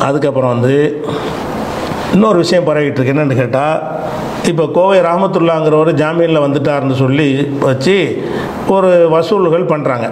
அதுக்கப்புறம் வந்து இன்னொரு விஷயம் பரவிட்டு இருக்கு என்னன்னு கேட்டால் இப்போ கோவை ராமத்துல்லாங்கிறவர் ஜாமீனில் வந்துட்டாருன்னு சொல்லி வச்சு ஒரு வசூல்கள் பண்ணுறாங்க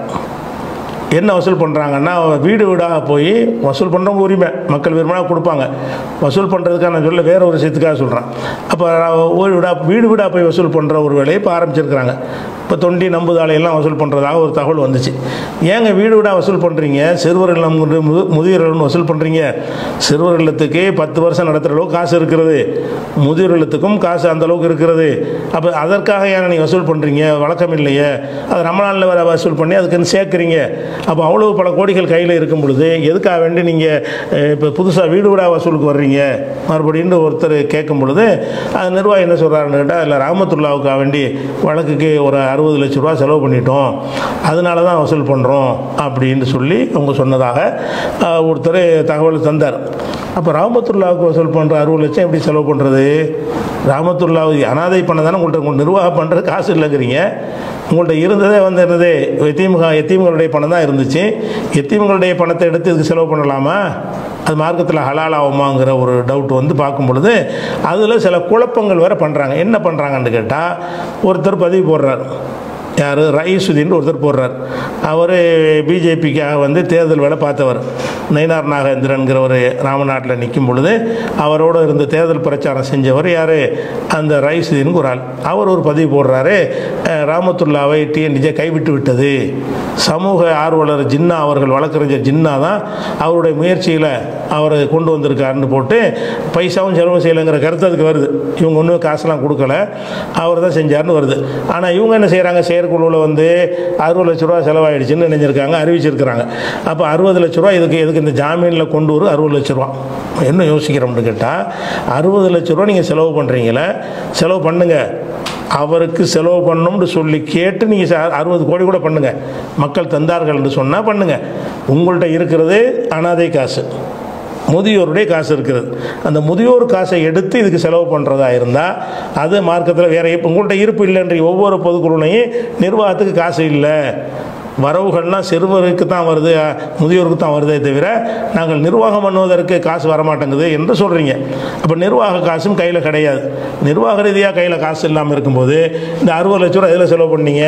என்ன வசூல் பண்ணுறாங்கன்னா வீடு வீடாக போய் வசூல் பண்ணுறவங்க உரிமை மக்கள் விரும்பினா கொடுப்பாங்க வசூல் பண்ணுறதுக்காக நான் சொல்ல வேற ஒரு விஷயத்துக்காக சொல்கிறேன் அப்போ ஒரு வீடா வீடு வீடாக போய் வசூல் பண்ணுற ஒரு வேலையை இப்போ ஆரம்பிச்சிருக்கிறாங்க இப்போ தொண்டி நம்புதாலையெல்லாம் வசூல் பண்ணுறதாக ஒரு தகவல் வந்துச்சு ஏங்க வீடு வீடாக வசூல் பண்ணுறீங்க சிறுவர் இல்லம் கொண்டு மு முதியோர் இல்லம்னு வசூல் பண்ணுறீங்க சிறுவர் இல்லத்துக்கு பத்து வருஷம் நடத்துகிற அளவுக்கு காசு இருக்கிறது முதியோர் இல்லத்துக்கும் காசு அந்த அளவுக்கு இருக்கிறது அப்போ அதற்காக ஏன் நீங்கள் வசூல் பண்ணுறீங்க வழக்கம் இல்லையே அது ரமணானில் வர வசூல் பண்ணி அதுக்குன்னு சேர்க்குறீங்க அப்போ அவ்வளோ பல கோடிகள் கையில் இருக்கும் பொழுது எதுக்காக வேண்டி நீங்கள் இப்போ புதுசாக வீடு வீடாக வசூலுக்கு வர்றீங்க மறுபடியும் ஒருத்தர் கேட்கும் பொழுது அது நிர்வாகம் என்ன சொல்கிறாருன்னு கேட்டால் இல்லை ராமத்துல்லாவுக்காக வேண்டி வழக்குக்கு ஒரு அறுபது லட்ச ரூபா செலவு பண்ணிட்டோம் அதனால தான் வசூல் பண்ணுறோம் அப்படின்னு சொல்லி அவங்க சொன்னதாக ஆஹ், ஒருத்தர் தகவல் தந்தார் அப்போ ராமத்துல்லாவுக்கு வசூல் பண்ணுற அறுபது லட்சம் எப்படி செலவு பண்ணுறது ராமத்துல்லாவுக்கு அனாதை பண்ண தானே உங்கள்கிட்ட உங்களுக்கு நிர்வாகம் பண்ணுறது காசு இல்லைங்கிறீங்க உங்கள்கிட்ட இருந்ததே வந்து என்னது எத்தீமுக எத்தீம்களுடைய பணம் தான் இருந்துச்சு எத்தீம்களுடைய பணத்தை எடுத்து இதுக்கு செலவு பண்ணலாமா அது மார்க்கத்தில் ஹலால் ஆகுமாங்கிற ஒரு டவுட் வந்து பார்க்கும் பொழுது அதில் சில குழப்பங்கள் வேற பண்ணுறாங்க என்ன பண்ணுறாங்கன்னு கேட்டால் ஒருத்தர் பதிவு போடுறார் யார் ரயீசுதீன் ஒருத்தர் போடுறார் அவர் பிஜேபிக்காக வந்து தேர்தல் வேலை பார்த்தவர் நயினார் நாகேந்திரன்கிறவர் ராமநாட்டில் நிற்கும் பொழுது அவரோடு இருந்து தேர்தல் பிரச்சாரம் செஞ்சவர் யார் அந்த ரயீசுதீனுக்கு ஒரு ஆள் அவர் ஒரு பதிவு போடுறாரு அஹ், ராமத்துல்லாவை டிஎன்டிஜே கைவிட்டு விட்டது சமூக ஆர்வலர் ஜின்னா அவர்கள் வழக்கறிஞர் ஜின்னா தான் அவருடைய முயற்சியில் அவர் கொண்டு வந்திருக்காருன்னு போட்டு பைசாவும் செலவு செய்யலைங்கிற கருத்து அதுக்கு வருது இவங்க ஒன்றும் காசுலாம் கொடுக்கல அவர் தான் செஞ்சார்னு வருது ஆனால் இவங்க என்ன செய்கிறாங்க செயற்குழுவில் வந்து அறுபது லட்ச ரூபா செலவாயிடுச்சுன்னு நினைஞ்சிருக்காங்க அறிவிச்சிருக்கிறாங்க அப்போ அறுபது லட்ச ரூபா இதுக்கு எதுக்கு இந்த ஜாமீனில் கொண்டு வரும் அறுபது லட்ச ரூபா என்ன யோசிக்கிறோம்னு கேட்டால் அறுபது லட்ச ரூபா நீங்கள் செலவு பண்ணுறீங்களே செலவு பண்ணுங்கள் அவருக்கு செலவு பண்ணணும்னு சொல்லி கேட்டு நீங்கள் அறுபது கோடி கூட பண்ணுங்கள் மக்கள் தந்தார்கள்னு சொன்னால் பண்ணுங்கள் உங்கள்கிட்ட இருக்கிறது அனாதை காசு முதியோருடைய காசு இருக்கிறது அந்த முதியோர் காசை எடுத்து இதுக்கு செலவு பண்ணுறதா இருந்தால் அது மார்க்கத்தில் வேற இப்போ உங்கள்கிட்ட இருப்பு இல்லைன்ற ஒவ்வொரு பொதுக்குழுலையும் நிர்வாகத்துக்கு காசு இல்லை வரவுகள்லாம் சிறுவருக்கு தான் வருது அஹ், முதியோருக்கு தான் வருதே தவிர நாங்கள் நிர்வாகம் பண்ணுவதற்கு காசு வரமாட்டேங்குது என்று சொல்கிறீங்க அப்போ நிர்வாக காசும் கையில் கிடையாது நிர்வாக ரீதியாக கையில் காசு இல்லாமல் இருக்கும்போது இந்த அறுபது லட்ச ரூபா எதில் செலவு பண்ணீங்க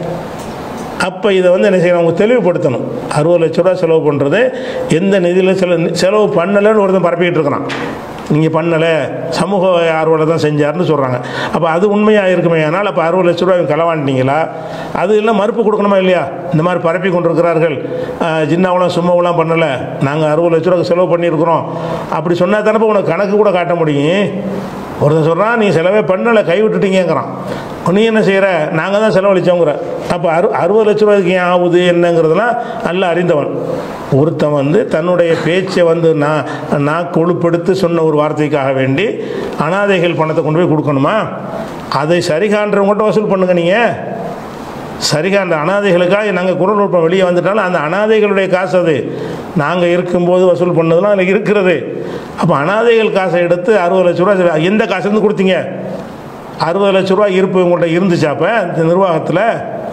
அப்போ இதை வந்து என்ன செய்யணும் அவங்க தெளிவுபடுத்தணும் அறுபது லட்ச ரூபா செலவு பண்ணுறது எந்த நிதியில் செலவு செலவு பண்ணலைன்னு ஒருத்தன் பரப்பிக்கிட்டு இருக்கிறான் நீங்கள் பண்ணலை சமூக ஆர்வலை தான் செஞ்சார்னு சொல்கிறாங்க அப்போ அது உண்மையாக இருக்குமே ஆனால் அப்போ அறுபது லட்ச ரூபாய் களவாண்டிங்களா அது இல்லை மறுப்பு கொடுக்கணுமா இல்லையா இந்த மாதிரி பரப்பி கொண்டிருக்கிறார்கள் ஆஹ், ஜின்னாவெல்லாம் சும்மாவெல்லாம் பண்ணலை நாங்கள் அறுபது லட்ச ரூபாய்க்கு செலவு பண்ணியிருக்கிறோம் அப்படி சொன்னால் தானே உனக்கு கணக்கு கூட காட்ட முடியும் ஒருத்தன் சொல்கிறான் நீ செலவே பண்ணலை கை விட்டுட்டீங்கிறான் நீ என்ன செய்கிற நாங்கள் தான் செலவழிச்சோங்கிற அப்போ அறு அறுபது லட்ச ரூபாய்க்கு ஏன் ஆகுது என்னங்கிறதெல்லாம் நல்லா அறிந்தவன் ஒருத்தன் வந்து தன்னுடைய பேச்சை வந்து நான் நான் கொழுப்படுத்து சொன்ன ஒரு வார்த்தைக்காக வேண்டி அனாதைகள் பணத்தை கொண்டு போய் கொடுக்கணுமா அதை சரிகான்றவங்கள்ட்ட வசூல் பண்ணுங்க நீங்கள் சரிగా அந்த அனாதைகளுக்காக நாங்கள் குரல் கொடுப்போம் வெளியே வந்துட்டாலும் அந்த அனாதைகளுடைய காசு அது நாங்கள் இருக்கும்போது வசூல் பண்ணதெல்லாம் அதில் இருக்கிறது அப்போ அனாதைகள் காசை எடுத்து அறுபது லட்ச ரூபா சரி, எந்த காசுலேருந்து கொடுத்தீங்க அறுபது லட்ச ரூபா இருப்பு உங்கள்கிட்ட இருந்துச்சா அப்போ இந்த நிர்வாகத்தில்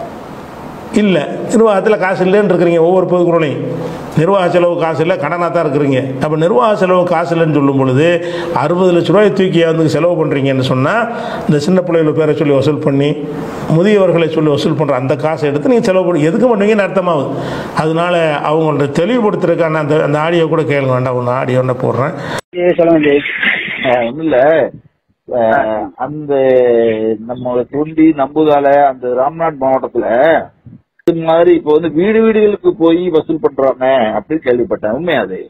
இல்லை நிர்வாகத்தில் காசு இல்லைன்னு இருக்கிறீங்க ஒவ்வொரு பொதுக்குறளையும் நிர்வாக செலவு காசு இல்லை கடனாக தான் இருக்கிறீங்க அப்போ நிர்வாக செலவு காசு இல்லைன்னு சொல்லும் பொழுது அறுபது லட்ச ரூபாய் தூக்கி வந்து செலவு பண்ணுறீங்கன்னு சொன்னால் இந்த சின்ன பிள்ளைகளை பேரை சொல்லி வசூல் பண்ணி முதியவர்களை சொல்லி வசூல் பண்ணுற அந்த காசை எடுத்து நீங்கள் செலவு பண்ணி எதுக்கு பண்ணுவீங்கன்னு அர்த்தமாகுது அதனால அவங்கள்ட்ட தெளிவுபடுத்துறதுக்கான அந்த அந்த ஆடியோ கூட கேளுங்க வேண்டாம் ஒன்று ஆடியோ ஒன்று போடுறேன் சொல்லுங்க ஜெய் ஒன்றும் இல்ல அஹ், அந்த நம்ம தொண்டி நம்புகால அந்த ராம்நாத் மாவட்டத்துல இது மாதிரி இப்போ வந்து வீடு வீடுகளுக்கு போய் வசூல் பண்றாங்க அப்படின்னு கேள்விப்பட்டேன் உண்மையா அது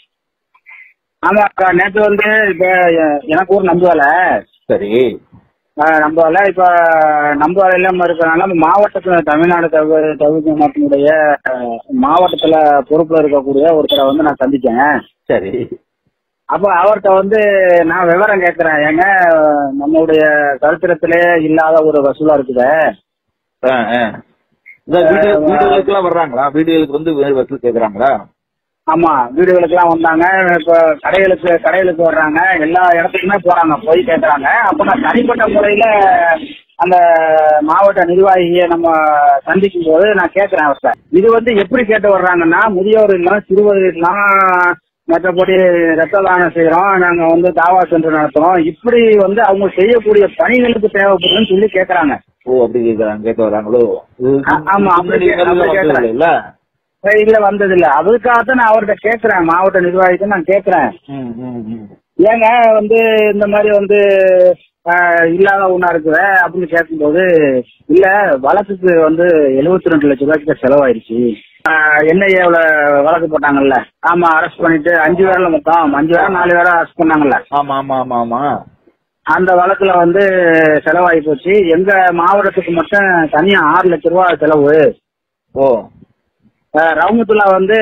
ஆமா அக்கா நேத்து வந்து இப்ப எ- எனக்கு ஒரு நம்புவால சரி நம்புவால இப்ப நம்புவால இல்லாம இருக்கறனால மாவட்டத்துல தமிழ்நாடு தகவல் தகுதி மாட்டினுடைய மாவட்டத்துல பொறுப்புல இருக்கக்கூடிய ஒருத்தரை வந்து நான் சந்திச்சேன் சரி அப்ப அவர்கிட்ட வந்து நான் விவரம் கேட்கிறேன் ஏங்க நம்மளுடைய சரித்திரத்திலே இல்லாத ஒரு வசூலா இருக்குதே அஹ், அஹ். இந்த வீடு வீடுகளுக்கு எல்லாம் வர்றாங்களா வீடுகளுக்கு வந்து வே- வசூல் கேக்குறாங்களா ஆமா வீடுகளுக்கெல்லாம் வந்தாங்க இப்ப கடைகளுக்கு கடைகளுக்கு வர்றாங்க எல்லா இடத்துக்குமே போறாங்க போய் கேட்கறாங்க அப்ப நான் தனிப்பட்ட முறையில அந்த மாவட்ட நிர்வாகியை நம்ம சந்திக்கும் போது நான் கேட்கிறேன் அவர்கிட்ட இது வந்து எப்படி கேட்டு வர்றாங்கன்னா முதியோர் இல்லம் சிறுவர் இல்லம் மற்றபடி ரத்த தானம் செய்யறோம் நாங்க வந்து தாவா சென்று நடத்துறோம் இப்படி வந்து அவங்க செய்யக்கூடிய பணிகளுக்கு தேவைப்படுதுன்னு சொல்லி கேக்குறாங்க ஓ அப்படி கேக்குறாங்க கேட்க வராங்களோ இது ஆ- ஆமா, அப்படி கே- அப்படி கேக்குறாங்க. இல்ல ஏய், இல்ல வந்தது இல்ல அதுக்காகத்தான் நான் அவர்கிட்ட கேக்குறேன் மாவட்ட நிர்வாகிக்கு நான் கேக்குறேன் ம் ம் ம் ஏங்க வந்து இந்த மாதிரி வந்து ஆஹ், இல்லாத ஒண்ணா இருக்குத அப்படின்னு கேட்கும்போது இல்ல வழக்குக்கு வந்து எழுபத்தி ரெண்டு லட்சம் ரூபாய்க்கு செலவாயிருச்சு என்ஐஏல வழக்கு போட்டாங்கல்ல ஆமா அரெஸ்ட் பண்ணிட்டு அஞ்சு பேர்ல மொத்தம் அஞ்சு பேரா நாலு பேரா அரெஸ்ட் பண்ணாங்கல்ல ஆமா ஆமா ஆமா ஆமா அந்த வழக்குல வந்து செலவாகி போச்சு எங்க மாவட்டத்துக்கு மட்டும் தனியா ஆறு லட்ச ரூபா செலவு ஓ ஆஹ், ரவுமத்துல்லா வந்து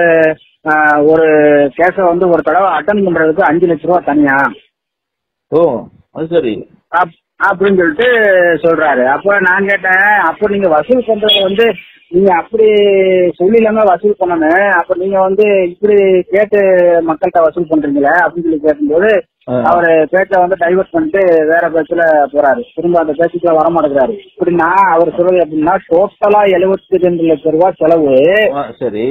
ஆஹ், ஒரு கேஸை வந்து ஒரு தடவை அட்டன் பண்றதுக்கு அஞ்சு லட்ச ரூபா தனியா ஓ அது சரி அப்- அப்படின்னு சொல்லிட்டு சொல்றாரு அப்ப நான் கேட்டேன் அப்ப நீங்க வசூல் பண்றது வந்து நீங்க அப்படி சொல்லிலங்க வசூல் பண்ணணும் அப்ப நீங்க வந்து இப்படி கேட்டு மக்கள்கிட்ட வசூல் பண்றீங்களே அப்படின்னு சொல்லி கேட்கும்போது ஆ. அவரு பேச்சை வந்து டைவர்ட் பண்ணிட்டு வேற பேச்சுல போறாரு திரும்ப அந்த பேச்சுக்குள்ள வர மாட்டேங்கிறாரு இப்படின்னா அவர் சொல்றது எப்படின்னா டோட்டலா எழுபத்தி ரெண்டு லட்சம் ரூபாய் செலவு ஆ, சரி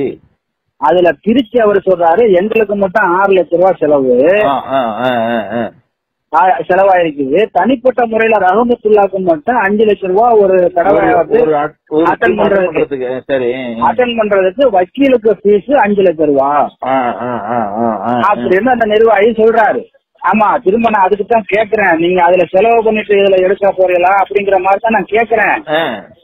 அதுல பிரிச்சு அவர் சொல்றாரு எங்களுக்கு மட்டும் ஆறு லட்சம் ரூபாய் செலவு ஆ ஆ ஆ ஆ, ஆ. ஆ- செலவாயிருக்குது தனிப்பட்ட முறையில ரஹமத்துல்லாக்கு மட்டும் அஞ்சு லட்சம் ரூபாய் ஒரு தடவை ஒரு- வந்து ஒரு அட்- ஒரு attend பண்றதுக்கு. பண்றதுக்கு சரி அட்டன் பண்றதுக்கு வக்கீலுக்கு ஃபீஸ் அஞ்சு லட்சம் ரூபாய் ஆ ஆ ஆ ஆ ஆ அப்படின்னு அந்த நிர்வாகி சொல்றாரு ஆமா திரும்ப நான் அதுக்கு தான் கேக்குறேன் நீங்க அதுல செலவு பண்ணிட்டு இதுல எடுக்க போறீங்களா அப்படிங்கிற மாதிரி தான் நான் கேக்குறேன் ஆ.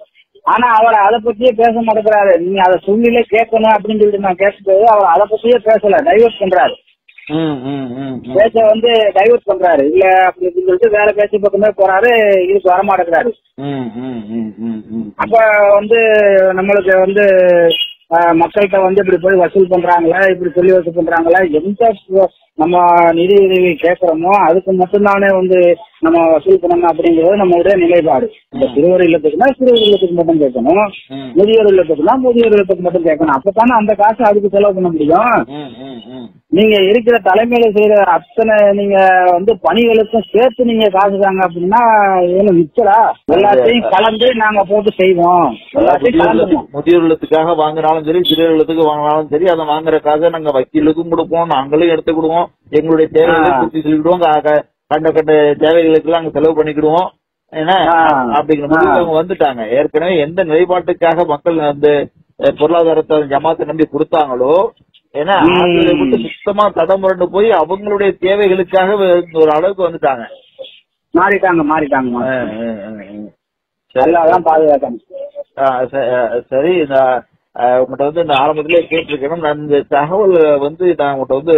ஆனா அவர் அதை பத்தியே பேச மாட்டேங்கிறாரு நீங்க அதை சொல்லிலே கேட்கணும் அப்படின்னு சொல்லிட்டு நான் கேட்கும்போது அவர் அதை பத்தியே பேசல டைவர்ட் பண்றாரு ம் ம் ம் ம். பேச்ச வந்து டைவர்ட் பண்றாரு இல்ல அப்படி இப்படின்னு சொல்லிட்டு வேற பேச்சு பக்கமே போறாரு இதுக்கு வர மாட்டேங்கிறாரு ம் ம் ம் ம் ம். அப்ப வந்து நம்மளுக்கு வந்து அஹ், மக்கள்கிட்ட வந்து இப்படி போய் வசூல் பண்றாங்களா இப்படி சொல்லி வசூல் பண்றாங்களா எந்த சு- நம்ம நிதி உதவி கேட்கறோமோ அதுக்கு மட்டும்தானே வந்து நம்ம வசூல் பண்ணணும் அப்படிங்கிறது நம்மளுடைய நிலைப்பாடு இந்த சிறுவர் இல்லத்துக்குன்னா சிறுவர் இல்லத்துக்கு மட்டும் கேட்கணும் ம். முதியோர் இல்லத்துக்குன்னா முதியோர் இல்லத்துக்கு மட்டும் கேட்கணும் அப்பதானே அந்த காசு அதுக்கு செலவு பண்ண முடியும் ம் ம் ம். நீங்க இருக்கிற தலைமையில செய்யற அத்தனை நீங்க வந்து பணிகளுக்கும் சேர்த்து நீங்க காசு தாங்க அப்படின்னா ஏன்னு மிச்சலா எல்லாத்தையும் கலந்து நாங்க போட்டு செய்வோம் எல்லாத்தையும் முதியோர் கலந்துருவோம் இல்லத்துக்கு- முதியோர் இல்லத்துக்காக வாங்கினாலும் சரி சிறுவர் இல்லத்துக்கு வாங்கினாலும் சரி அதை வாங்குற காசை நாங்க வக்கீலுக்கும் கொடுப்போம் நாங்களும் எடுத்து கொடுவோம் எங்களுடைய தேவைகளை ஆ. பூர்த்தி சொல்லிடுவோம் கா- கா- கண்ட கண்ட தேவைகளுக்கு எல்லாம் நாங்க செலவு பண்ணிக்கிடுவோம் ஏன்னா ஆ. அப்படிங்கிற முடிவுக்கு ஆ. அவங்க வந்துட்டாங்க ஏற்கனவே எந்த நிலைப்பாட்டுக்காக மக்கள் வந்து அஹ், பொருளாதாரத்தை ஜமாத்தை நம்பி கொடுத்தாங்களோ ஏன்னா ம். அதை விட்டு சுத்தமா தடமுரண்டு போய் அவங்களுடைய தேவைகளுக்காக ஒரு அளவுக்கு வந்துட்டாங்க மாறிட்டாங்க மாறிட்டாங்க ஆ, மாறிட்டாங்க. ஆ, ஆ, ஆ. சரி. நல்லாதான் பாதுகாத்தாங்க ஆ, ச- ஆ, சரி நான் ஆ, உங்கள்கிட்ட வந்து இந்த ஆரம்பத்திலே கேட்டிருக்கேன் நான் இந்த தகவல் வந்து நான் உங்கள்கிட்ட வந்து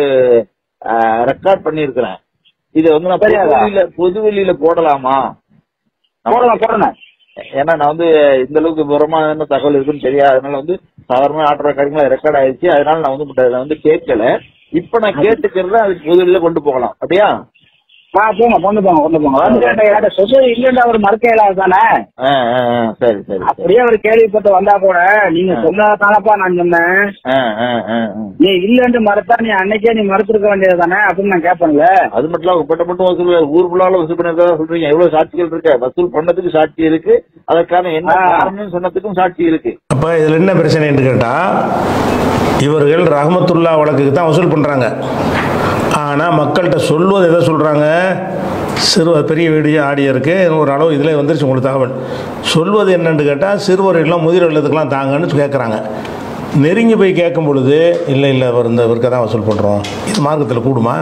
ரெக்கார்ட் பண்ணியிருக்கிறேன் இதை வந்து நான் தெரியாதா? பொதுவெளியில பொதுவெளியில போடலாமா போடணும் போடணும் ஏன்னா நான் வந்து இந்த அளவுக்கு விவரமான தகவல் இருக்குன்னு தெரியாது அதனால வந்து சாதாரண ஆட்டோ ரெக்கார்டிங்ல ரெக்கார்ட் ஆயிடுச்சு அதனால நான் வந்து உங்கள்கிட்ட வந்து கேட்கல இப்ப நான் கேட்டுக்கிறத அதுக்கு பொதுவெளியில கொண்டு போகலாம் அப்படியா ஆ போங்க கொண்டு போங்க கொண்டு போங்க வந்து கேட்ட யார்ட்ட சொத்து இல்லைன்னு அவர் மறுக்க இயலாது தானே ஆ, ஆ, ஆ, சரி சரி சரி. அப்படியே அவர் கேள்விப்பட்டு வந்தா கூட நீங்க சொன்னதானப்பா நான் சொன்னேன் ஆ, ஆ, ஆ, ஆ. நீ இல்லன்னு மறுத்தா நீ அன்னைக்கே நீ மறுத்திருக்க வேண்டியது தானே அப்படின்னு நான் கேட்பேன்ல அது மட்டும் இல்ல உங்ககிட்ட மட்டும் வசூல் இல்ல, ஊர் ஃபுல்லால வசூல் பண்ணிருக்கா சொல்றீங்க எவ்வளவு சாட்சிகள் இருக்கு வசூல் பண்ணதுக்கு சாட்சி இருக்கு அதற்கான என்ன ஆ. காரணம்னு சொன்னதுக்கும் சாட்சி இருக்கு அப்போ இதில் என்ன பிரச்சனைன்னு கேட்டால் இவர்கள் ரஹமத்துல்லா வழக்குக்கு தான் வசூல் பண்ணுறாங்க ஆனால் மக்கள்கிட்ட சொல்வது எதை சொல்கிறாங்க சிறு பெரிய வீடியோ ஆடியோ இருக்குது ஒரு அளவு இதில் வந்துருச்சு உங்களுக்கு தகவல் சொல்வது என்னன்னு கேட்டால் சிறுவர் இல்லம் முதிர் இல்லத்துக்கெல்லாம் தாங்கன்னு கேட்குறாங்க நெருங்கி போய் கேட்கும் பொழுது இல்லை இல்லை இவர் இந்த இவருக்கு தான் வசூல் பண்ணுறோம் இது மார்க்கத்தில் கூடுமா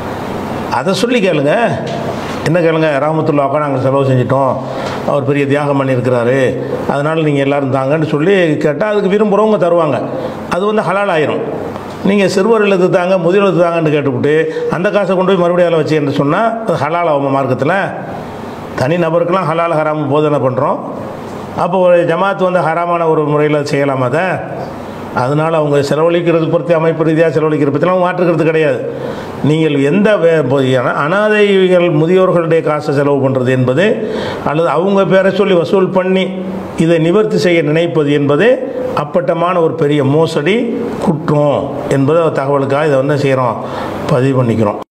அதை சொல்லி கேளுங்க என்ன கேளுங்க ராமத்துல்லாவுக்கா நாங்கள் செலவு செஞ்சிட்டோம் அவர் பெரிய தியாகம் பண்ணியிருக்கிறாரு அதனால் நீங்கள் எல்லாரும் தாங்கன்னு சொல்லி கேட்டால் அதுக்கு விரும்புகிறவங்க தருவாங்க அது வந்து ஹலால் ஆயிரும் நீங்கள் சிறுவர் இல்லத்து தாங்க முதியோர் இல்லத்து தாங்கன்னு கேட்டுவிட்டு அந்த காசை கொண்டு போய் மறுபடியும் அதில் வச்சு என்று சொன்னால் அது ஹலால் ஆகும் மார்க்கத்தில் தனி நபருக்கெல்லாம் ஹலால் ஹராம் போதனை பண்ணுறோம் அப்போ ஒரு ஜமாத் வந்து ஹராமான ஒரு முறையில் செய்யலாமா அதை அதனால் அவங்க செலவழிக்கிறது பொறுத்து அமைப்பு ரீதியாக செலவழிக்கிற பற்றிலாம் மாற்றுக்கிறது கிடையாது நீங்கள் எந்த வே- இப்போ அனா- அனாதைகள் முதியோர்களுடைய காசை செலவு பண்ணுறது என்பது அல்லது அவங்க பேரை சொல்லி வசூல் பண்ணி இதை நிவர்த்தி செய்ய நினைப்பது என்பது அப்பட்டமான ஒரு பெரிய மோசடி குற்றம் என்பதை தகவலுக்காக இதை வந்து செய்கிறோம் பதிவு பண்ணிக்கிறோம்